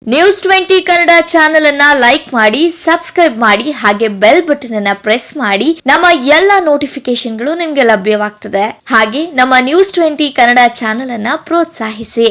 News twenty Kannada channel ಅನ್ನ like ಮಾಡಿ subscribe ಮಾಡಿ ಹಾಗೆ ಬೆಲ್ ಬಟನ್ ಅನ್ನ ಪ್ರೆಸ್ ಮಾಡಿ ನಮ್ಮ ಎಲ್ಲ ನೋಟಿಫಿಕೇಶನ್ಗಳು ನಿಮ್ಗೆ ಲಭ್ಯವಾಗ್ತದೆ ಹಾಗೆ ನಮ್ಮ ನ್ಯೂಸ್ ಟ್ವೆಂಟಿ ಕನ್ನಡ ಚಾನೆಲ್ ಅನ್ನ ಪ್ರೋತ್ಸಾಹಿಸಿ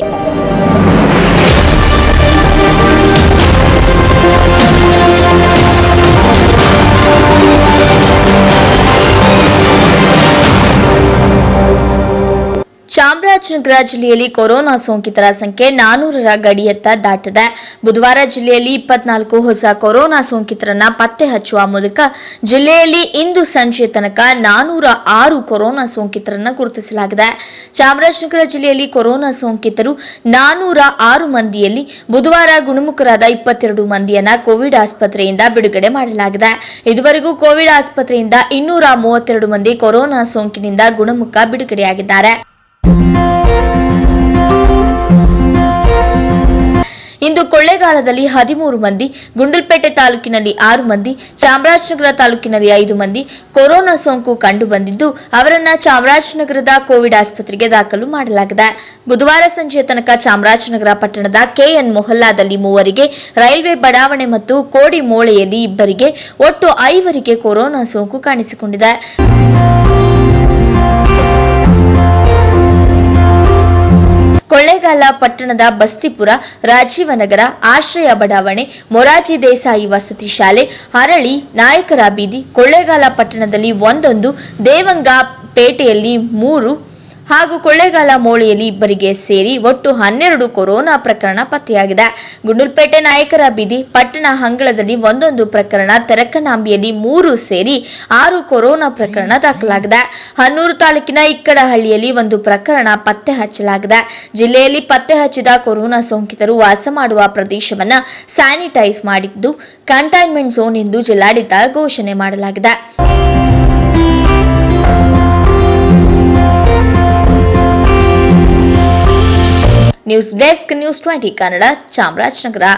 ಚಾಮರಾಜನಗರ ಜಿಲ್ಲೆಯಲ್ಲಿ ಕೊರೋನಾ ಸೋಂಕಿತರ ಸಂಖ್ಯೆ ನಾನೂರರ ಗಡಿಯತ್ತ ದಾಟಿದೆ ಬುಧವಾರ ಜಿಲ್ಲೆಯಲ್ಲಿ ಇಪ್ಪತ್ನಾಲ್ಕು ಹೊಸ ಕೊರೋನಾ ಸೋಂಕಿತರನ್ನ ಪತ್ತೆ ಹಚ್ಚುವ ಮೂಲಕ ಜಿಲ್ಲೆಯಲ್ಲಿ ಇಂದು ಸಂಜೆ ತನಕ ನಾನೂರ ಆರು ಕೊರೋನಾ ಸೋಂಕಿತರನ್ನ ಗುರುತಿಸಲಾಗಿದೆ ಚಾಮರಾಜನಗರ ಜಿಲ್ಲೆಯಲ್ಲಿ ಕೊರೋನಾ ಸೋಂಕಿತರು ನಾನೂರ ಆರು ಮಂದಿಯಲ್ಲಿ ಬುಧವಾರ ಗುಣಮುಖರಾದ ಇಪ್ಪತ್ತೆರಡು ಮಂದಿಯನ್ನ ಕೋವಿಡ್ ಆಸ್ಪತ್ರೆಯಿಂದ ಬಿಡುಗಡೆ ಮಾಡಲಾಗಿದೆ ಇದುವರೆಗೂ ಕೋವಿಡ್ ಆಸ್ಪತ್ರೆಯಿಂದ ಇನ್ನೂರ ಮೂವತ್ತೆರಡು ಮಂದಿ ಕೊರೋನಾ ಸೋಂಕಿನಿಂದ ಗುಣಮುಖ ಬಿಡುಗಡೆಯಾಗಿದ್ದಾರೆ ಇಂದು ಕೊಳ್ಳೇಗಾಲದಲ್ಲಿ ಹದಿಮೂರು ಮಂದಿ ಗುಂಡಲ್ಪೇಟೆ ತಾಲೂಕಿನಲ್ಲಿ ಆರು ಮಂದಿ ಚಾಮರಾಜನಗರ ತಾಲೂಕಿನಲ್ಲಿ ಐದು ಮಂದಿ ಕೊರೋನಾ ಸೋಂಕು ಕಂಡು ಬಂದಿದ್ದು ಅವರನ್ನ ಚಾಮರಾಜನಗರದ ಕೋವಿಡ್ ಆಸ್ಪತ್ರೆಗೆ ದಾಖಲು ಮಾಡಲಾಗಿದೆ ಬುಧವಾರ ಸಂಜೆ ತನಕ ಚಾಮರಾಜನಗರ ಪಟ್ಟಣದ ಕೆಎನ್ ಮೊಹಲ್ಲಾದಲ್ಲಿ ಮೂವರಿಗೆ ರೈಲ್ವೆ ಬಡಾವಣೆ ಮತ್ತು ಕೋಡಿ ಮೋಳೆಯಲ್ಲಿ ಇಬ್ಬರಿಗೆ ಒಟ್ಟು ಐವರಿಗೆ ಕೊರೋನಾ ಸೋಂಕು ಕಾಣಿಸಿಕೊಂಡಿದೆ ಕೊಳ್ಳೇಗಾಲ ಪಟ್ಟಣದ ಬಸ್ತಿಪುರ ರಾಜೀವನಗರ ಆಶ್ರಯ ಬಡಾವಣೆ ಮೊರಾರ್ಜಿ ದೇಸಾಯಿ ವಸತಿ ಶಾಲೆ ಹರಳಿ ನಾಯಕರ ಬೀದಿ ಕೊಳ್ಳೇಗಾಲ ಪಟ್ಟಣದಲ್ಲಿ ಒಂದೊಂದು ದೇವಂಗ ಪೇಟೆಯಲ್ಲಿ ಮೂರು ಹಾಗೂ ಕೊಳ್ಳೇಗಾಲ ಮೋಳಿಯಲ್ಲಿ ಇಬ್ಬರಿಗೆ ಸೇರಿ ಒಟ್ಟು ಹನ್ನೆರಡು ಕೊರೋನಾ ಪ್ರಕರಣ ಪತ್ತೆಯಾಗಿದೆ ಗುಂಡಲ್ಪೇಟೆ ನಾಯಕರ ಬೀದಿ ಪಟ್ಟಣ ಹಂಗಳದಲ್ಲಿ ಒಂದೊಂದು ಪ್ರಕರಣ ತೆರಕನಾಂಬಿಯಲ್ಲಿ ಮೂರು ಸೇರಿ ಆರು ಕೊರೋನಾ ಪ್ರಕರಣ ದಾಖಲಾಗಿದೆ ಹನ್ನೂರು ತಾಲೂಕಿನ ಇಕ್ಕಡಹಳ್ಳಿಯಲ್ಲಿ ಒಂದು ಪ್ರಕರಣ ಪತ್ತೆ ಹಚ್ಚಲಾಗಿದೆ ಜಿಲ್ಲೆಯಲ್ಲಿ ಪತ್ತೆ ಹಚ್ಚಿದ ಕೊರೋನಾ ಸೋಂಕಿತರು ವಾಸ ಮಾಡುವ ಪ್ರದೇಶವನ್ನ ಸ್ಯಾನಿಟೈಸ್ ಮಾಡಿದ್ದು ಕಂಟೈನ್ಮೆಂಟ್ ಝೋನ್ ಎಂದು ಜಿಲ್ಲಾಡಳಿತ ಘೋಷಣೆ ಮಾಡಲಾಗಿದೆ news desk news twenty Kannada Chamarajanagar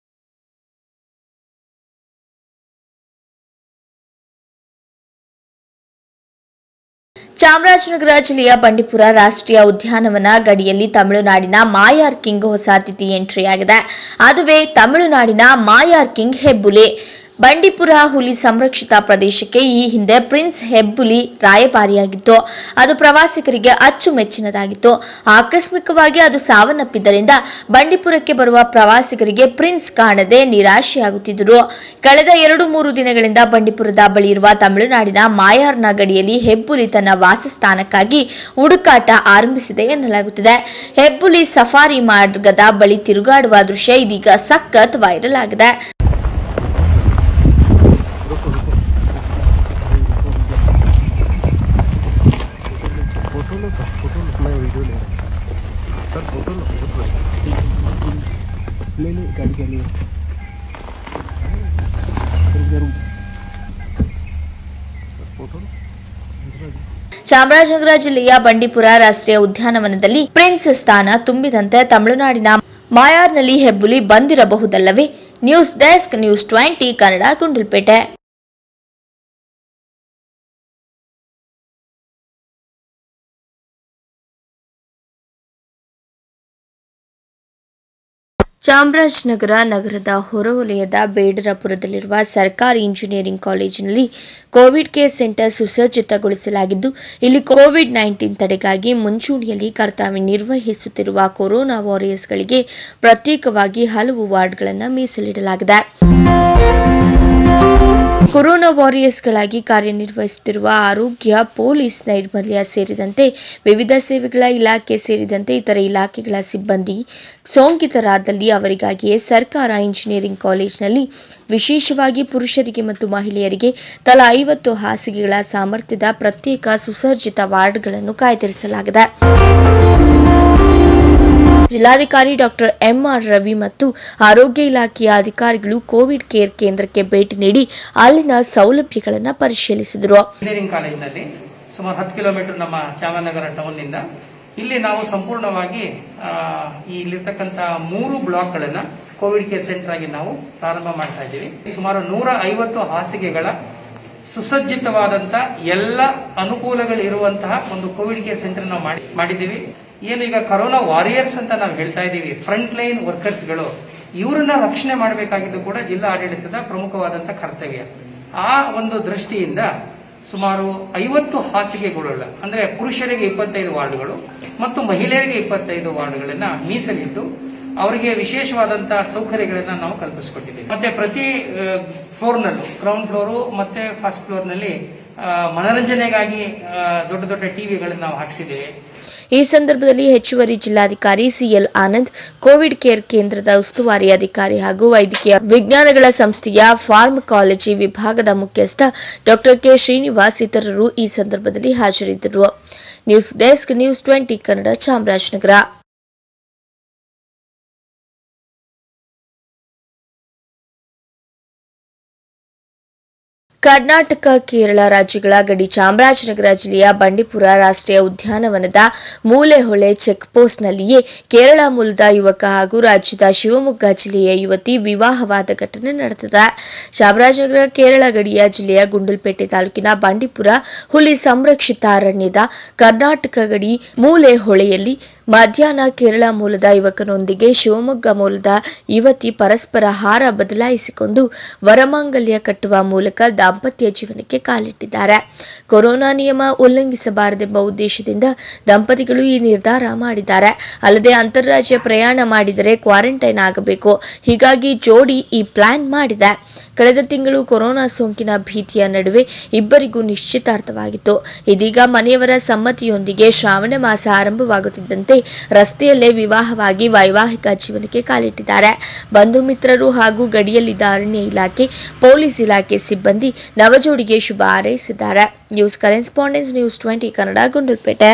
Chamarajanagar ಜಿಲ್ಲೆಯ ಬಂಡೀಪುರ ರಾಷ್ಟ್ರೀಯ ಉದ್ಯಾನವನ ಗಡಿಯಲ್ಲಿ ತಮಿಳುನಾಡಿನ ಮಾಯಾರ್ ಕಿಂಗ್ ಹೊಸ ಅತಿಥಿ ಎಂಟ್ರಿಯಾಗಿದೆ ಅದುವೇ ತಮಿಳುನಾಡಿನ ಮಾಯಾರ್ ಕಿಂಗ್ ಹೆಬ್ಬುಲಿ ಬಂಡೀಪುರ ಹುಲಿ ಸಂರಕ್ಷಿತ ಪ್ರದೇಶಕ್ಕೆ ಈ ಹಿಂದೆ ಪ್ರಿನ್ಸ್ ಹೆಬ್ಬುಲಿ ರಾಯಭಾರಿಯಾಗಿತ್ತು ಅದು ಪ್ರವಾಸಿಗರಿಗೆ ಅಚ್ಚುಮೆಚ್ಚಿನದಾಗಿತ್ತು ಆಕಸ್ಮಿಕವಾಗಿ ಅದು ಸಾವನ್ನಪ್ಪಿದ್ದರಿಂದ ಬಂಡೀಪುರಕ್ಕೆ ಬರುವ ಪ್ರವಾಸಿಗರಿಗೆ ಪ್ರಿನ್ಸ್ ಕಾಣದೆ ನಿರಾಶೆಯಾಗುತ್ತಿದ್ದರು ಕಳೆದ ಎರಡು ಮೂರು ದಿನಗಳಿಂದ ಬಂಡೀಪುರದ ಬಳಿ ಇರುವ ತಮಿಳುನಾಡಿನ ಮಾಯಾರ್ನ ಗಡಿಯಲ್ಲಿ ಹೆಬ್ಬುಲಿ ತನ್ನ ವಾಸಸ್ಥಾನಕ್ಕಾಗಿ ಹುಡುಕಾಟ ಆರಂಭಿಸಿದೆ ಎನ್ನಲಾಗುತ್ತಿದೆ ಹೆಬ್ಬುಲಿ ಸಫಾರಿ ಮಾರ್ಗದ ಬಳಿ ತಿರುಗಾಡುವ ದೃಶ್ಯ ಇದೀಗ ಸಖತ್ ವೈರಲ್ ಆಗಿದೆ फोटो लो सर फोटो लो मैं वीडियो ले रहा हूँ सर फोटो लो फोटो लो ले ले गाड़ी के लिए रुक जा, रुक जा। सर फोटो लो दूसरा भी। ಚಾಮರಾಜನಗರ ಜಿಲ್ಲೆಯ ಬಂಡೀಪುರ ರಾಷ್ಟ್ರೀಯ ಉದ್ಯಾನವನದಲ್ಲಿ ಪ್ರಿನ್ಸ್ ಸ್ಥಾನ ತುಂಬಿದಂತೆ ತಮಿಳುನಾಡಿನ ಮಾಯಾರ್ನಲ್ಲಿ ಹೆಬ್ಬುಲಿ ಬಂದಿರಬಹುದಲ್ಲವೇ news desk news twenty Kannada Gundlupet Chamarajanagar ನಗರದ ಹೊರವಲಯದ ಬೇಡರಪುರದಲ್ಲಿರುವ ಸರ್ಕಾರಿ ಇಂಜಿನಿಯರಿಂಗ್ ಕಾಲೇಜಿನಲ್ಲಿ ಕೋವಿಡ್ ಕೇರ್ ಸೆಂಟರ್ ಸುಸಜ್ಜಿತಗೊಳಿಸಲಾಗಿದ್ದು ಇಲ್ಲಿ ಕೋವಿಡ್ ನೈನ್ಟೀನ್ ತಡೆಗಾಗಿ ಮುಂಚೂಣಿಯಲ್ಲಿ ಕರ್ತವ್ಯ ನಿರ್ವಹಿಸುತ್ತಿರುವ ಕೊರೋನಾ ವಾರಿಯರ್ಸ್ಗಳಿಗೆ ಪ್ರತ್ಯೇಕವಾಗಿ ಹಲವು ವಾರ್ಡ್ಗಳನ್ನು ಮೀಸಲಿಡಲಾಗಿದೆ ಕೊರೋನಾ ವಾರಿಯರ್ಸ್ಗಳಾಗಿ ಕಾರ್ಯನಿರ್ವಹಿಸುತ್ತಿರುವ ಆರೋಗ್ಯ ಪೊಲೀಸ್ ನೈರ್ಮಲ್ಯ ಸೇರಿದಂತೆ ವಿವಿಧ ಸೇವೆಗಳ ಇಲಾಖೆ ಸೇರಿದಂತೆ ಇತರ ಇಲಾಖೆಗಳ ಸಿಬ್ಬಂದಿ ಸೋಂಕಿತರಾದಲ್ಲಿ ಅವರಿಗಾಗಿಯೇ ಸರ್ಕಾರ ಇಂಜಿನಿಯರಿಂಗ್ ಕಾಲೇಜಿನಲ್ಲಿ ವಿಶೇಷವಾಗಿ ಪುರುಷರಿಗೆ ಮತ್ತು ಮಹಿಳೆಯರಿಗೆ ತಲಾ ಐವತ್ತು ಹಾಸಿಗೆಗಳ ಸಾಮರ್ಥ್ಯದ ಪ್ರತ್ಯೇಕ ಸುಸಜ್ಜಿತ ವಾರ್ಡ್ಗಳನ್ನು ಕಾಯ್ದಿರಿಸಲಾಗಿದೆ ಜಿಲ್ಲಾಧಿಕಾರಿ ಡಾಕ್ಟರ್ ಎಂಆರ್ ರವಿ ಮತ್ತು ಆರೋಗ್ಯ ಇಲಾಖೆಯ ಅಧಿಕಾರಿಗಳು ಕೋವಿಡ್ ಕೇರ್ ಕೇಂದ್ರಕ್ಕೆ ಭೇಟಿ ನೀಡಿ ಅಲ್ಲಿನ ಸೌಲಭ್ಯಗಳನ್ನು ಪರಿಶೀಲಿಸಿದರು ಇಂಜಿನಿಯರಿಂಗ್ ಕಾಲೇಜಿನಲ್ಲಿ ಸುಮಾರು ಹತ್ತು ಕಿಲೋಮೀಟರ್ ನಮ್ಮ ಚಾಮರಾಜನಗರ ಟೌನ್ನಿಂದ ಇಲ್ಲಿ ನಾವು ಸಂಪೂರ್ಣವಾಗಿ ಆ, ಈ ಇಲ್ಲಿರ್ತಕ್ಕಂಥ ಮೂರು ಬ್ಲಾಕ್ಗಳನ್ನ ಕೋವಿಡ್ ಕೇರ್ ಸೆಂಟರ್ ಆಗಿ ನಾವು ಪ್ರಾರಂಭ ಮಾಡ್ತಾ ಇದ್ದೀವಿ ಸುಮಾರು ನೂರ ಐವತ್ತು ಹಾಸಿಗೆಗಳ ಸುಸಜ್ಜಿತವಾದಂತ ಎಲ್ಲ ಅನುಕೂಲಗಳಿರುವಂತಹ ಒಂದು ಕೋವಿಡ್ ಕೇರ್ ಸೆಂಟರ್ ನಾವು ಮಾಡಿ ಮಾಡಿದ್ದೀವಿ ಏನು ಈಗ ಕರೋನಾ ವಾರಿಯರ್ಸ್ ಅಂತ ನಾವು ಹೇಳ್ತಾ ಇದ್ದೀವಿ ಫ್ರಂಟ್ ಲೈನ್ ವರ್ಕರ್ಸ್ಗಳು ಇವರನ್ನ ರಕ್ಷಣೆ ಮಾಡಬೇಕಾಗಿದ್ದು ಕೂಡ ಜಿಲ್ಲಾ ಆಡಳಿತದ ಪ್ರಮುಖವಾದಂತಹ ಕರ್ತವ್ಯ ಆ ಒಂದು ದೃಷ್ಟಿಯಿಂದ ಸುಮಾರು ಐವತ್ತು ಹಾಸಿಗೆಗಳುಳ್ಳ ಅಂದ್ರೆ ಪುರುಷರಿಗೆ ಇಪ್ಪತ್ತೈದು ವಾರ್ಡ್ಗಳು ಮತ್ತು ಮಹಿಳೆಯರಿಗೆ ಇಪ್ಪತ್ತೈದು ವಾರ್ಡ್ಗಳನ್ನ ಮೀಸಲಿಟ್ಟು ಅವರಿಗೆ ವಿಶೇಷವಾದಂತಹ ಸೌಕರ್ಯಗಳನ್ನ ನಾವು ಕಲ್ಪಿಸಿಕೊಟ್ಟಿದ್ದೀವಿ ಮತ್ತೆ ಪ್ರತಿ ಫ್ಲೋರ್ನಲ್ಲೂ ಗ್ರೌಂಡ್ ಫ್ಲೋರು ಮತ್ತೆ ಫಸ್ಟ್ ಫ್ಲೋರ್ನಲ್ಲಿ ಮನರಂಜನೆಗಾಗಿ ಆ, ದೊಡ್ಡ ದೊಡ್ಡ ಟಿವಿಗಳನ್ನ ನಾವು ಹಾಕಿಸಿದ್ದೇವೆ ಈ ಸಂದರ್ಭದಲ್ಲಿ ಹೆಚ್ಚುವರಿ ಜಿಲ್ಲಾಧಿಕಾರಿ ಸಿಎಲ್ ಆನಂದ್ ಕೋವಿಡ್ ಕೇರ್ ಕೇಂದ್ರದ ಉಸ್ತುವಾರಿ ಅಧಿಕಾರಿ ಹಾಗೂ ವೈದ್ಯಕೀಯ ವಿಜ್ಞಾನಗಳ ಸಂಸ್ಥೆಯ ಫಾರ್ಮಕಾಲಜಿ ವಿಭಾಗದ ಮುಖ್ಯಸ್ಥ ಡಾಕ್ಟರ್ ಕೆ ಶ್ರೀನಿವಾಸ್ ಇತರರು ಈ ಸಂದರ್ಭದಲ್ಲಿ ಹಾಜರಿದ್ದರು news desk news twenty Kannada Chamarajanagar Karnataka Kerala ರಾಜ್ಯಗಳ ಗಡಿ ಚಾಮರಾಜನಗರ ಜಿಲ್ಲೆಯ ಬಂಡೀಪುರ ರಾಷ್ಟ್ರೀಯ ಉದ್ಯಾನವನದ ಮೂಲೆಹೊಳೆ ಚೆಕ್ ಪೋಸ್ಟ್ನಲ್ಲಿಯೇ ಕೇರಳ ಮೂಲದ ಯುವಕ ಹಾಗೂ ರಾಜ್ಯದ ಶಿವಮೊಗ್ಗ ಜಿಲ್ಲೆಯ ಯುವತಿ ವಿವಾಹವಾದ ಘಟನೆ ನಡೆದಿದೆ ಚಾಮರಾಜನಗರ ಕೇರಳ ಗಡಿಯ ಜಿಲ್ಲೆಯ ಗುಂಡಲ್ಪೇಟೆ ತಾಲೂಕಿನ ಬಂಡೀಪುರ ಹುಲಿ ಸಂರಕ್ಷಿತ ಅರಣ್ಯದ ಕರ್ನಾಟಕ ಗಡಿ ಮೂಲೆಹೊಳೆಯಲ್ಲಿ ಮಧ್ಯಾಹ್ನ ಕೇರಳ ಮೂಲದ ಯುವಕನೊಂದಿಗೆ ಶಿವಮೊಗ್ಗ ಮೂಲದ ಯುವತಿ ಪರಸ್ಪರ ಹಾರ ಬದಲಾಯಿಸಿಕೊಂಡು ವರಮಾಂಗಲ್ಯ ಕಟ್ಟುವ ಮೂಲಕ ದಾಂಪತ್ಯ ಜೀವನಕ್ಕೆ ಕಾಲಿಟ್ಟಿದ್ದಾರೆ ಕೊರೋನಾ ನಿಯಮ ಉಲ್ಲಂಘಿಸಬಾರದೆಂಬ ಉದ್ದೇಶದಿಂದ ದಂಪತಿಗಳು ಈ ನಿರ್ಧಾರ ಮಾಡಿದ್ದಾರೆ ಅಲ್ಲದೆ ಅಂತಾರಾಜ್ಯ ಪ್ರಯಾಣ ಮಾಡಿದರೆ ಕ್ವಾರಂಟೈನ್ ಆಗಬೇಕು ಹೀಗಾಗಿ ಜೋಡಿ ಈ ಪ್ಲಾನ್ ಮಾಡಿದೆ ಕಳೆದ ತಿಂಗಳು ಕೊರೋನಾ ಸೋಂಕಿನ ಭೀತಿಯ ನಡುವೆ ಇಬ್ಬರಿಗೂ ನಿಶ್ಚಿತಾರ್ಥವಾಗಿತ್ತು ಇದೀಗ ಮನೆಯವರ ಸಮ್ಮತಿಯೊಂದಿಗೆ ಶ್ರಾವಣ ಮಾಸ ಆರಂಭವಾಗುತ್ತಿದ್ದಂತೆ ರಸ್ತೆಯಲ್ಲೇ ವಿವಾಹವಾಗಿ ವೈವಾಹಿಕ ಜೀವನಕ್ಕೆ ಕಾಲಿಟ್ಟಿದ್ದಾರೆ ಬಂಧು ಮಿತ್ರರು ಹಾಗೂ ಗಡಿಯಲ್ಲಿದ್ದ ಅರಣ್ಯ ಇಲಾಖೆ ಪೊಲೀಸ್ ಇಲಾಖೆ ಸಿಬ್ಬಂದಿ ನವಜೋಡಿಗೆ ಶುಭ ಹಾರೈಸಿದ್ದಾರೆ news correspondence news twenty Kannada Gundlupet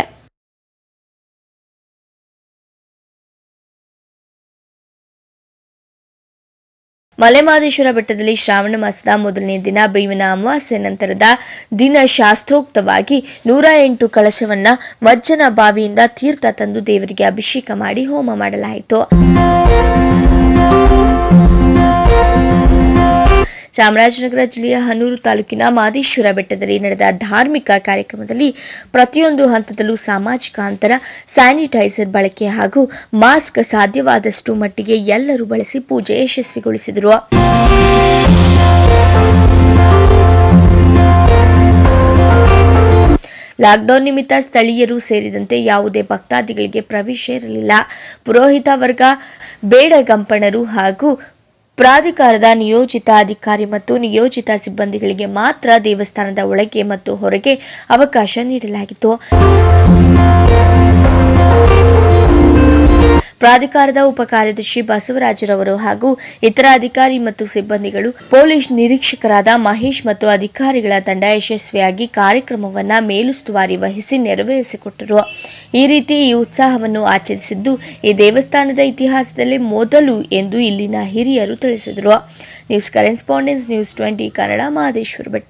Malemahadeshwara ಬೆಟ್ಟದಲ್ಲಿ ಶ್ರಾವಣ ಮಾಸದ ಮೊದಲನೇ ದಿನ ಬೇವಿನ ಅಮಾವಾಸ್ಯೆ ನಂತರದ ದಿನ ಶಾಸ್ತ್ರೋಕ್ತವಾಗಿ ನೂರ ಎಂಟು ಕಳಶವನ್ನ ಮಜ್ಜನ ಬಾವಿಯಿಂದ ತೀರ್ಥ ತಂದು ದೇವರಿಗೆ ಅಭಿಷೇಕ ಮಾಡಿ ಹೋಮ ಮಾಡಲಾಯಿತು ಚಾಮರಾಜನಗರ ಜಿಲ್ಲೆಯ ಹನೂರು ತಾಲೂಕಿನ ಮಾದೇಶ್ವರ ಬೆಟ್ಟದಲ್ಲಿ ನಡೆದ ಧಾರ್ಮಿಕ ಕಾರ್ಯಕ್ರಮದಲ್ಲಿ ಪ್ರತಿಯೊಂದು ಹಂತದಲ್ಲೂ ಸಾಮಾಜಿಕ ಅಂತರ ಸ್ಯಾನಿಟೈಸರ್ ಬಳಕೆ ಹಾಗೂ ಮಾಸ್ಕ್ ಸಾಧ್ಯವಾದಷ್ಟು ಮಟ್ಟಿಗೆ ಎಲ್ಲರೂ ಬಳಸಿ ಪೂಜೆ ಯಶಸ್ವಿಗೊಳಿಸಿದರು ಲಾಕ್ಡೌನ್ ನಿಮಿತ್ತ ಸ್ಥಳೀಯರು ಸೇರಿದಂತೆ ಯಾವುದೇ ಭಕ್ತಾದಿಗಳಿಗೆ ಪ್ರವೇಶ ಇರಲಿಲ್ಲ ಪುರೋಹಿತ ವರ್ಗ ಬೇಡಗಂಪಣರು ಹಾಗೂ ಪ್ರಾಧಿಕಾರದ ನಿಯೋಜಿತ ಅಧಿಕಾರಿ ಮತ್ತು ನಿಯೋಜಿತ ಸಿಬ್ಬಂದಿಗಳಿಗೆ ಮಾತ್ರ ದೇವಸ್ಥಾನದ ಒಳಗೆ ಮತ್ತು ಹೊರಗೆ ಅವಕಾಶ ನೀಡಲಾಗಿತ್ತು ಪ್ರಾಧಿಕಾರದ ಉಪ ಕಾರ್ಯದರ್ಶಿ ಬಸವರಾಜರವರು ಹಾಗೂ ಇತರ ಅಧಿಕಾರಿ ಮತ್ತು ಸಿಬ್ಬಂದಿಗಳು ಪೊಲೀಸ್ ನಿರೀಕ್ಷಕರಾದ ಮಹೇಶ್ ಮತ್ತು ಅಧಿಕಾರಿಗಳ ತಂಡ ಯಶಸ್ವಿಯಾಗಿ ಕಾರ್ಯಕ್ರಮವನ್ನ ಮೇಲುಸ್ತುವಾರಿ ವಹಿಸಿ ನೆರವೇರಿಸಿಕೊಟ್ಟರು ಈ ರೀತಿ ಈ ಉತ್ಸಾಹವನ್ನು ಆಚರಿಸಿದ್ದು ಈ ದೇವಸ್ಥಾನದ ಇತಿಹಾಸದಲ್ಲೇ ಮೊದಲು ಎಂದು ಇಲ್ಲಿನ ಹಿರಿಯರು ತಿಳಿಸಿದರು news correspondence news twenty Kannada Mahadeshwara Betta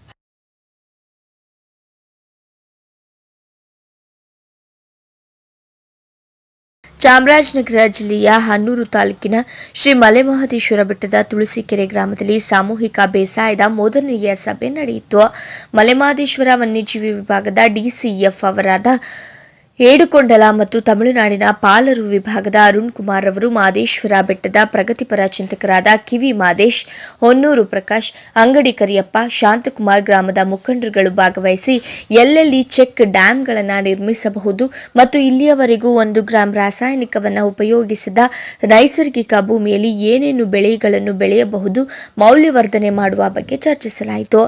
Chamarajanagar ಜಿಲ್ಲೆಯ ಹನ್ನೂರು ತಾಲೂಕಿನ ಶ್ರೀ ಮಲೆಮಹದೇಶ್ವರ ಬೆಟ್ಟದ ತುಳಸಿಕೆರೆ ಗ್ರಾಮದಲ್ಲಿ ಸಾಮೂಹಿಕ ಬೇಸಾಯದ ಮೊದಲನೆಯ ಸಭೆ ನಡೆಯಿತು ಮಲೆಮಹದೇಶ್ವರ ವನ್ಯಜೀವಿ ವಿಭಾಗದ ಡಿಸಿಎಫ್ ಅವರಾದ ಏಡುಕೊಂಡಲ ಮತ್ತು ತಮಿಳುನಾಡಿನ ಪಾಲರು ವಿಭಾಗದ ಅರುಣ್ ಕುಮಾರ್ ಅವರು ಮಾದೇಶ್ವರ ಬೆಟ್ಟದ ಪ್ರಗತಿಪರ ಚಿಂತಕರಾದ ಕಿವಿ ಮಾದೇಶ್ ಹೊನ್ನೂರು ಪ್ರಕಾಶ್ ಅಂಗಡಿ ಕರಿಯಪ್ಪ ಶಾಂತಕುಮಾರ್ ಗ್ರಾಮದ ಮುಖಂಡರುಗಳು ಭಾಗವಹಿಸಿ ಎಲ್ಲೆಲ್ಲಿ ಚೆಕ್ ಡ್ಯಾಂಗಳನ್ನು ನಿರ್ಮಿಸಬಹುದು ಮತ್ತು ಇಲ್ಲಿಯವರೆಗೂ ಒಂದು ಗ್ರಾಂ ರಾಸಾಯನಿಕವನ್ನು ಉಪಯೋಗಿಸದ ನೈಸರ್ಗಿಕ ಭೂಮಿಯಲ್ಲಿ ಏನೇನು ಬೆಳೆಗಳನ್ನು ಬೆಳೆಯಬಹುದು ಮೌಲ್ಯವರ್ಧನೆ ಮಾಡುವ ಬಗ್ಗೆ ಚರ್ಚಿಸಲಾಯಿತು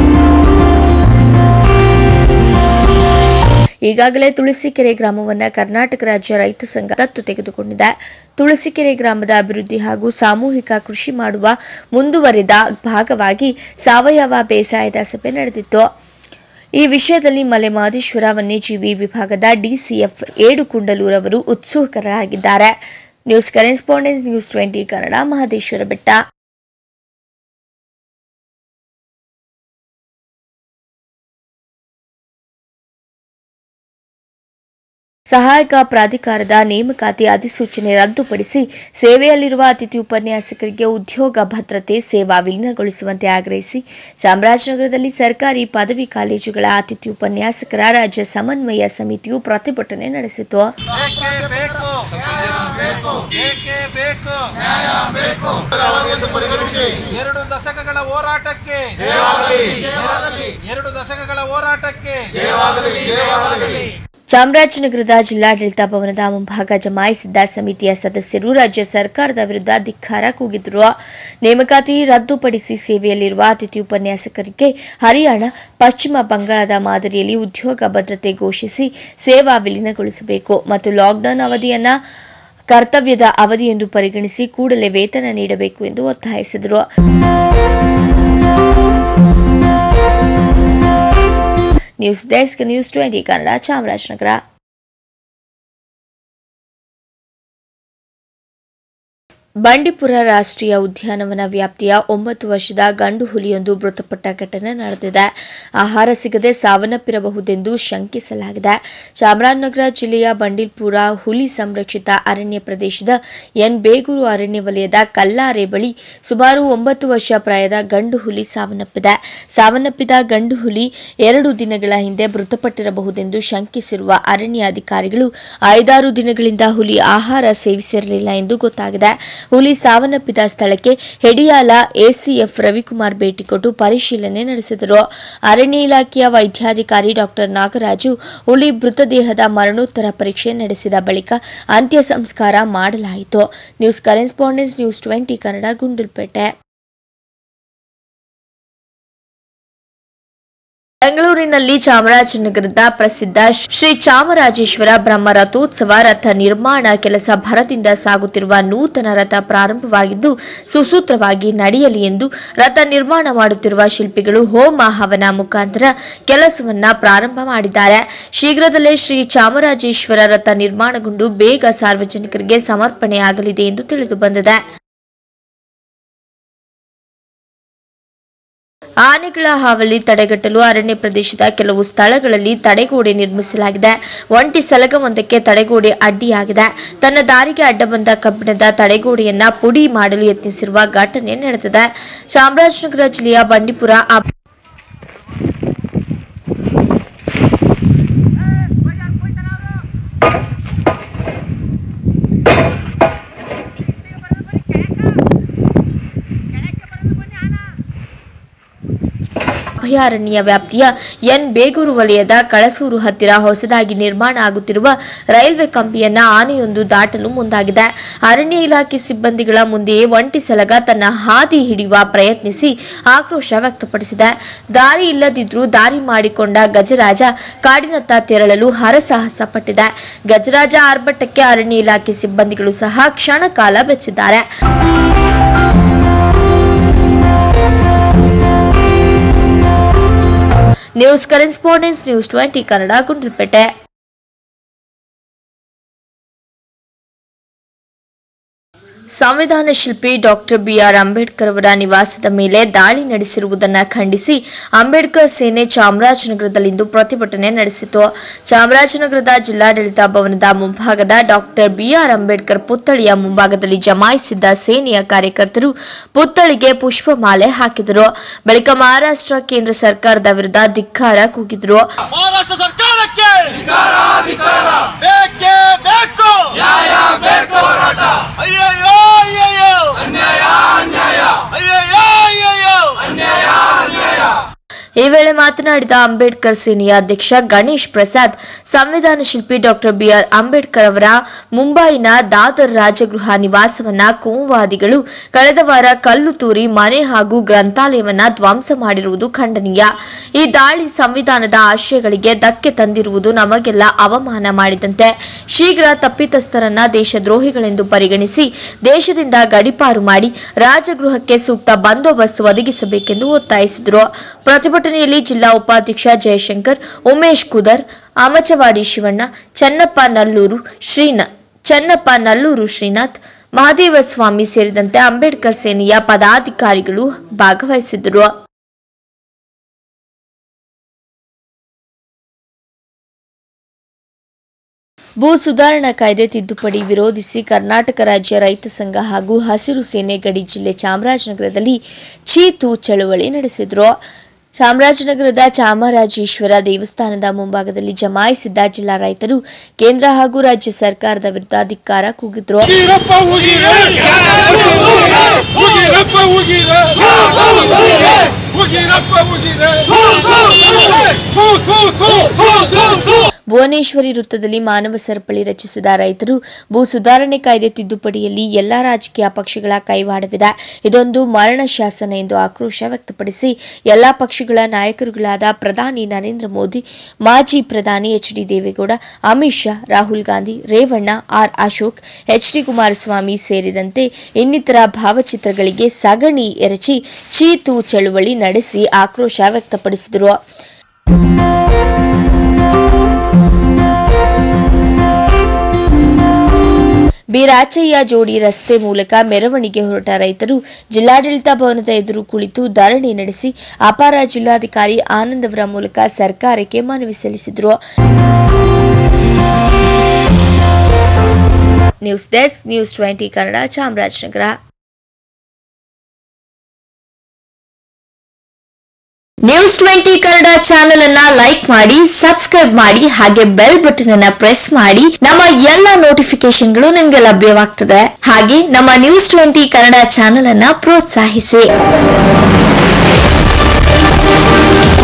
ಈಗಾಗಲೇ ತುಳಸಿಕೆರೆ ಗ್ರಾಮವನ್ನು ಕರ್ನಾಟಕ ರಾಜ್ಯ ರೈತ ಸಂಘ ದತ್ತು ತೆಗೆದುಕೊಂಡಿದೆ ತುಳಸಿಕೆರೆ ಗ್ರಾಮದ ಅಭಿವೃದ್ಧಿ ಹಾಗೂ ಸಾಮೂಹಿಕ ಕೃಷಿ ಮಾಡುವ ಮುಂದುವರಿದ ಭಾಗವಾಗಿ ಸಾವಯವ ಬೇಸಾಯದ ಸಭೆ ನಡೆದಿತ್ತು ಈ ವಿಷಯದಲ್ಲಿ ಮಲೆ ಮಹದೇಶ್ವರ ವನ್ಯಜೀವಿ ವಿಭಾಗದ ಡಿಸಿಎಫ್ ಏಡು ಕುಂಡಲೂರವರು ಉತ್ಸುಕರಾಗಿದ್ದಾರೆ news correspondence news twenty Kannada Mahadeshwara Betta ಸಹಾಯಕ ಪ್ರಾಧಿಕಾರದ ನೇಮಕಾತಿ ಅಧಿಸೂಚನೆ ರದ್ದುಪಡಿಸಿ ಸೇವೆಯಲ್ಲಿರುವ ಅತಿಥಿ ಉಪನ್ಯಾಸಕರಿಗೆ ಉದ್ಯೋಗ ಭದ್ರತೆ ಸೇವಾ ವಿಲೀನಗೊಳಿಸುವಂತೆ ಆಗ್ರಹಿಸಿ ಚಾಮರಾಜನಗರದಲ್ಲಿ ಸರ್ಕಾರಿ ಪದವಿ ಕಾಲೇಜುಗಳ ಅತಿಥಿ ಉಪನ್ಯಾಸಕರ ರಾಜ್ಯ ಸಮನ್ವಯ ಸಮಿತಿಯು ಪ್ರತಿಭಟನೆ ನಡೆಸಿತು ಬೇಕೇ ಬೇಕು ಬೇಕೇ ಬೇಕು ಎರಡು ದಶಕಗಳ ಹೋರಾಟಕ್ಕೆ ಎರಡು ದಶಕಗಳ ಹೋರಾಟಕ್ಕೆ ಚಾಮರಾಜನಗರದ ಜಿಲ್ಲಾಡಳಿತ ಭವನದ ಮುಂಭಾಗ ಜಮಾಯಿಸಿದ್ದ ಸಮಿತಿಯ ಸದಸ್ಯರು ರಾಜ್ಯ ಸರ್ಕಾರದ ವಿರುದ್ಧ ಧಿಕ್ಕಾರ ಕೂಗಿದ್ರು ನೇಮಕಾತಿ ರದ್ದುಪಡಿಸಿ ಸೇವೆಯಲ್ಲಿರುವ ಅತಿಥಿ ಉಪನ್ಯಾಸಕರಿಗೆ ಹರಿಯಾಣ ಪಶ್ಚಿಮ ಬಂಗಾಳದ ಮಾದರಿಯಲ್ಲಿ ಉದ್ಯೋಗ ಭದ್ರತೆ ಘೋಷಿಸಿ ಸೇವಾ ವಿಲೀನಗೊಳಿಸಬೇಕು ಮತ್ತು ಲಾಕ್ಡೌನ್ ಅವಧಿಯನ್ನ ಕರ್ತವ್ಯದ ಅವಧಿ ಎಂದು ಪರಿಗಣಿಸಿ ಕೂಡಲೇ ವೇತನ ನೀಡಬೇಕು ಎಂದು ಒತ್ತಾಯಿಸಿದರು news desk news twenty Kannada Chamarajanagar Bandipur ರಾಷ್ಟ್ರೀಯ ಉದ್ಯಾನವನ ವ್ಯಾಪ್ತಿಯ ಒಂಬತ್ತು ವರ್ಷದ ಗಂಡು ಹುಲಿಯೊಂದು ಮೃತಪಟ್ಟ ಘಟನೆ ನಡೆದಿದೆ ಆಹಾರ ಸಿಗದೆ ಸಾವನ್ನಪ್ಪಿರಬಹುದೆಂದು ಶಂಕಿಸಲಾಗಿದೆ ಚಾಮರಾಜನಗರ ಜಿಲ್ಲೆಯ ಬಂಡೀಪುರ ಹುಲಿ ಸಂರಕ್ಷಿತ ಅರಣ್ಯ ಪ್ರದೇಶದ ಎನ್ ಬೇಗೂರು ಅರಣ್ಯ ವಲಯದ ಕಲ್ಲಾರೆ ಬಳಿ ಸುಮಾರು ಒಂಬತ್ತು ವರ್ಷ ಪ್ರಾಯದ ಗಂಡು ಹುಲಿ ಸಾವನ್ನಪ್ಪಿದೆ ಸಾವನ್ನಪ್ಪಿದ ಗಂಡು ಹುಲಿ ಎರಡು ದಿನಗಳ ಹಿಂದೆ ಮೃತಪಟ್ಟಿರಬಹುದೆಂದು ಶಂಕಿಸಿರುವ ಅರಣ್ಯ ಅಧಿಕಾರಿಗಳು ಐದಾರು ದಿನಗಳಿಂದ ಹುಲಿ ಆಹಾರ ಸೇವಿಸಿರಲಿಲ್ಲ ಎಂದು ಗೊತ್ತಾಗಿದೆ ಹುಲಿ ಸಾವನ್ನಪ್ಪಿದ ಸ್ಥಳಕ್ಕೆ ಹೆಡಿಯಾಲ ಎಸಿಎಫ್ ರವಿಕುಮಾರ್ ಭೇಟಿ ಕೊಟ್ಟು ಪರಿಶೀಲನೆ ನಡೆಸಿದರು ಅರಣ್ಯ ಇಲಾಖೆಯ ವೈದ್ಯಾಧಿಕಾರಿ ಡಾಕ್ಟರ್ ನಾಗರಾಜು ಹುಲಿ ಮೃತದೇಹದ ಮರಣೋತ್ತರ ಪರೀಕ್ಷೆ ನಡೆಸಿದ ಬಳಿಕ ಅಂತ್ಯ ಸಂಸ್ಕಾರ ಮಾಡಲಾಯಿತು news correspondence news twenty Kannada Gundlupet ಬೆಂಗಳೂರಿನಲ್ಲಿ ಚಾಮರಾಜನಗರದ ಪ್ರಸಿದ್ಧ ಶ್ರೀ ಚಾಮರಾಜೇಶ್ವರ ಬ್ರಹ್ಮ ರಥೋತ್ಸವ ರಥ ನಿರ್ಮಾಣ ಕೆಲಸ ಭರದಿಂದ ಸಾಗುತ್ತಿರುವ ನೂತನ ರಥ ಪ್ರಾರಂಭವಾಗಿದ್ದು ಸುಸೂತ್ರವಾಗಿ ನಡೆಯಲಿ ಎಂದು ರಥ ನಿರ್ಮಾಣ ಮಾಡುತ್ತಿರುವ ಶಿಲ್ಪಿಗಳು ಹೋಮ ಹವನ ಮುಖಾಂತರ ಕೆಲಸವನ್ನ ಪ್ರಾರಂಭ ಮಾಡಿದ್ದಾರೆ ಶೀಘ್ರದಲ್ಲೇ ಶ್ರೀ ಚಾಮರಾಜೇಶ್ವರ ರಥ ನಿರ್ಮಾಣಗೊಂಡು ಬೇಗ ಸಾರ್ವಜನಿಕರಿಗೆ ಸಮರ್ಪಣೆಯಾಗಲಿದೆ ಎಂದು ತಿಳಿದು ಬಂದಿದೆ ಆನೆಗಳ ಹಾವಳಿ ತಡೆಗಟ್ಟಲು ಅರಣ್ಯ ಪ್ರದೇಶದ ಕೆಲವು ಸ್ಥಳಗಳಲ್ಲಿ ತಡೆಗೋಡೆ ನಿರ್ಮಿಸಲಾಗಿದೆ ಒಂಟಿ ಸಲಗವೊಂದಕ್ಕೆ ತಡೆಗೋಡೆ ಅಡ್ಡಿಯಾಗಿದೆ ತನ್ನ ದಾರಿಗೆ ಅಡ್ಡ ಬಂದ ಕಬ್ಬಿಣದ ತಡೆಗೋಡೆಯನ್ನ ಪುಡಿ ಮಾಡಲು ಯತ್ನಿಸಿರುವ ಘಟನೆ ನಡೆದಿದೆ ಚಾಮರಾಜನಗರ ಜಿಲ್ಲೆಯ ಬಂಡೀಪುರ ಅಬ್- ಅಭಯಾರಣ್ಯ ವ್ಯಾಪ್ತಿಯ ಎನ್ ಬೇಗೂರು ವಲಯದ ಕಳಸೂರು ಹತ್ತಿರ ಹೊಸದಾಗಿ ನಿರ್ಮಾಣ ಆಗುತ್ತಿರುವ ರೈಲ್ವೆ ಕಂಬಿಯನ್ನ ಆನೆಯೊಂದು ದಾಟಲು ಮುಂದಾಗಿದೆ ಅರಣ್ಯ ಇಲಾಖೆ ಸಿಬ್ಬಂದಿಗಳ ಮುಂದೆಯೇ ಒಂಟಿ ಸಲಗ ತನ್ನ ಹಾದಿ ಹಿಡಿಯುವ ಪ್ರಯತ್ನಿಸಿ ಆಕ್ರೋಶ ವ್ಯಕ್ತಪಡಿಸಿದೆ ದಾರಿ ಇಲ್ಲದಿದ್ರೂ ದಾರಿ ಮಾಡಿಕೊಂಡ ಗಜರಾಜ ಕಾಡಿನತ್ತ ತೆರಳಲು ಹರಸಾಹಸ ಪಟ್ಟಿದೆ ಗಜರಾಜ ಆರ್ಭಟಕ್ಕೆ ಅರಣ್ಯ ಇಲಾಖೆ ಸಿಬ್ಬಂದಿಗಳು ಸಹ ಕ್ಷಣ ಕಾಲ ಬೆಚ್ಚಿದ್ದಾರೆ news correspondence news twenty Kannada Gundlupet ಸಂವಿಧಾನ ಶಿಲ್ಪಿ ಡಾಕ್ಟರ್ ಬಿಆರ್ ಅಂಬೇಡ್ಕರ್ ಅವರ ನಿವಾಸದ ಮೇಲೆ ದಾಳಿ ನಡೆಸಿರುವುದನ್ನು ಖಂಡಿಸಿ ಅಂಬೇಡ್ಕರ್ ಸೇನೆ ಚಾಮರಾಜನಗರದಲ್ಲಿಂದು ಪ್ರತಿಭಟನೆ ನಡೆಸಿತು ಚಾಮರಾಜನಗರದ ಜಿಲ್ಲಾಡಳಿತ ಭವನದ ಮುಂಭಾಗದ ಡಾಕ್ಟರ್ ಬಿಆರ್ ಅಂಬೇಡ್ಕರ್ ಪುತ್ಥಳಿಯ ಮುಂಭಾಗದಲ್ಲಿ ಜಮಾಯಿಸಿದ್ದ ಸೇನೆಯ ಕಾರ್ಯಕರ್ತರು ಪುತ್ಥಳಿಗೆ ಪುಷ್ಪಮಾಲೆ ಹಾಕಿದರು ಬಳಿಕ ಮಹಾರಾಷ್ಟ್ರ ಕೇಂದ್ರ ಸರ್ಕಾರದ ವಿರುದ್ಧ ಧಿಕ್ಕಾರ ಕೂಗಿದರು ಮಹಾರಾಷ್ಟ್ರ ಸರ್ಕಾರಕ್ಕೆ ಬೇಕೇ ಬೇಕು ನ್ಯಾಯ ಬೇಕು ಹೋರಾಟ ಅಯ್ಯಯ್ಯೋ ಅಯ್ಯಯ್ಯೋ ಅನ್ಯಾಯ ಅನ್ಯಾಯ ಅಯ್ಯಯ್ಯೋ ಅಯ್ಯಯ್ಯೋ ಅನ್ಯಾಯ ಅನ್ಯಾಯ ಈ ವೇಳೆ ಮಾತನಾಡಿದ ಅಂಬೇಡ್ಕರ್ ಸೇನೆಯ ಅಧ್ಯಕ್ಷ ಗಣೇಶ್ ಪ್ರಸಾದ್ ಸಂವಿಧಾನ ಶಿಲ್ಪಿ ಡಾಕ್ಟರ್ ಬಿಆರ್ ಅಂಬೇಡ್ಕರ್ ಅವರ ಮುಂಬೈನ ದಾದರ್ ರಾಜಗೃಹ ನಿವಾಸವನ್ನ ಕೋಮುವಾದಿಗಳು ಕಳೆದ ವಾರ ಕಲ್ಲು ತೂರಿ ಮನೆ ಹಾಗೂ ಗ್ರಂಥಾಲಯವನ್ನ ಧ್ವಂಸ ಮಾಡಿರುವುದು ಖಂಡನೀಯ ಈ ದಾಳಿ ಸಂವಿಧಾನದ ಆಶಯಗಳಿಗೆ ಧಕ್ಕೆ ತಂದಿರುವುದು ನಮಗೆಲ್ಲ ಅವಮಾನ ಮಾಡಿದಂತೆ ಶೀಘ್ರ ತಪ್ಪಿತಸ್ಥರನ್ನ ದೇಶದ್ರೋಹಿಗಳೆಂದು ಪರಿಗಣಿಸಿ ದೇಶದಿಂದ ಗಡಿಪಾರು ಮಾಡಿ ರಾಜಗೃಹಕ್ಕೆ ಸೂಕ್ತ ಬಂದೋಬಸ್ತ್ ಒದಗಿಸಬೇಕೆಂದು ಒತ್ತಾಯಿಸಿದರು ಪ್ರತಿಭಟನೆಯಲ್ಲಿ ಜಿಲ್ಲಾ ಉಪಾಧ್ಯಕ್ಷ ಜಯಶಂಕರ್ ಉಮೇಶ್ ಕುದರ್ ಅಮಚವಾಡಿ ಶಿವಣ್ಣ ಚನ್ನಪ್ಪ ನಲ್ಲೂರು ಶ್ರೀನ ಚನ್ನಪ್ಪ ನಲ್ಲೂರು ಶ್ರೀನಾಥ್ ಮಹಾದೇವ ಸ್ವಾಮಿ ಸೇರಿದಂತೆ ಅಂಬೇಡ್ಕರ್ ಸೇನೆಯ ಪದಾಧಿಕಾರಿಗಳು ಭಾಗವಹಿಸಿದ್ದರು ಭೂ ಸುಧಾರಣಾ ಕಾಯ್ದೆ ತಿದ್ದುಪಡಿ ವಿರೋಧಿಸಿ ಕರ್ನಾಟಕ ರಾಜ್ಯ ರೈತ ಸಂಘ ಹಾಗೂ ಹಸಿರು ಸೇನೆ ಗಡಿ ಜಿಲ್ಲೆ ಚಾಮರಾಜನಗರದಲ್ಲಿ ಚೀತು ಚಳುವಳಿ ನಡೆಸಿದ್ರು ಚಾಮರಾಜನಗರದ ಚಾಮರಾಜೇಶ್ವರ ದೇವಸ್ಥಾನದ ಮುಂಭಾಗದಲ್ಲಿ ಜಮಾಯಿಸಿದ್ದ ಜಿಲ್ಲಾ ರೈತರು ಕೇಂದ್ರ ಹಾಗೂ ರಾಜ್ಯ ಸರ್ಕಾರದ ವಿರುದ್ಧ ಧಿಕ್ಕಾರ ಕೂಗಿದ್ರು ಉಗಿರಪ್ಪ ಉಗಿರೆ ಉಗಿರಪ್ಪ ಉಗಿರೆ ಉಗಿರಪ್ಪ ಉಗಿರೆ ಥೂ, ಥೂ, ಥೂ, ಥೂ, ಥೂ, ಥೂ. ಭುವನೇಶ್ವರಿ ವೃತ್ತದಲ್ಲಿ ಮಾನವ ಸರಪಳಿ ರಚಿಸಿದ ರೈತರು ಭೂ ಸುಧಾರಣೆ ಕಾಯ್ದೆ ತಿದ್ದುಪಡಿಯಲ್ಲಿ ಎಲ್ಲಾ ರಾಜಕೀಯ ಪಕ್ಷಗಳ ಕೈವಾಡವಿದೆ ಇದೊಂದು ಮರಣ ಶಾಸನ ಎಂದು ಆಕ್ರೋಶ ವ್ಯಕ್ತಪಡಿಸಿ ಎಲ್ಲಾ ಪಕ್ಷಗಳ ನಾಯಕರುಗಳಾದ ಪ್ರಧಾನಿ ನರೇಂದ್ರ ಮೋದಿ ಮಾಜಿ ಪ್ರಧಾನಿ H D Devegowda Amit Shah Rahul Gandhi Revanna R Ashok H D Kumaraswamy ಸೇರಿದಂತೆ ಇನ್ನಿತರ ಭಾವಚಿತ್ರಗಳಿಗೆ ಸಗಣಿ ಎರಚಿ ಚೀತು ಚಳುವಳಿ ನಡೆಸಿ ಆಕ್ರೋಶ ವ್ಯಕ್ತಪಡಿಸಿದರು ಬಿರಾಚಯ್ಯ ಜೋಡಿ ರಸ್ತೆ ಮೂಲಕ ಮೆರವಣಿಗೆ ಹೊರಟ ರೈತರು ಜಿಲ್ಲಾಡಳಿತ ಭವನದ ಎದುರು ಕುಳಿತು ಧರಣಿ ನಡೆಸಿ ಅಪಾರ ಜಿಲ್ಲಾಧಿಕಾರಿ ಆನಂದ್ ಅವರ ಮೂಲಕ ಸರ್ಕಾರಕ್ಕೆ ಮನವಿ ಸಲ್ಲಿಸಿದರು news desk news twenty Kannada Chamarajanagar news twenty Kannada channel ಅನ್ನ ಲೈಕ್ ಮಾಡಿ ಸಬ್ಸ್ಕ್ರೈಬ್ ಮಾಡಿ ಹಾಗೆ ಬೆಲ್ ಬಟನ್ ಅನ್ನ ಪ್ರೆಸ್ ಮಾಡಿ ನಮ್ಮ ಎಲ್ಲ ನೋಟಿಫಿಕೇಶನ್ಗಳು ನಿಮ್ಗೆ ಲಭ್ಯವಾಗ್ತದೆ ಹಾಗೆ ನಮ್ಮ ನ್ಯೂಸ್ ಟ್ವೆಂಟಿ ಕನ್ನಡ ಚಾನೆಲ್ ಅನ್ನ ಪ್ರೋತ್ಸಾಹಿಸಿ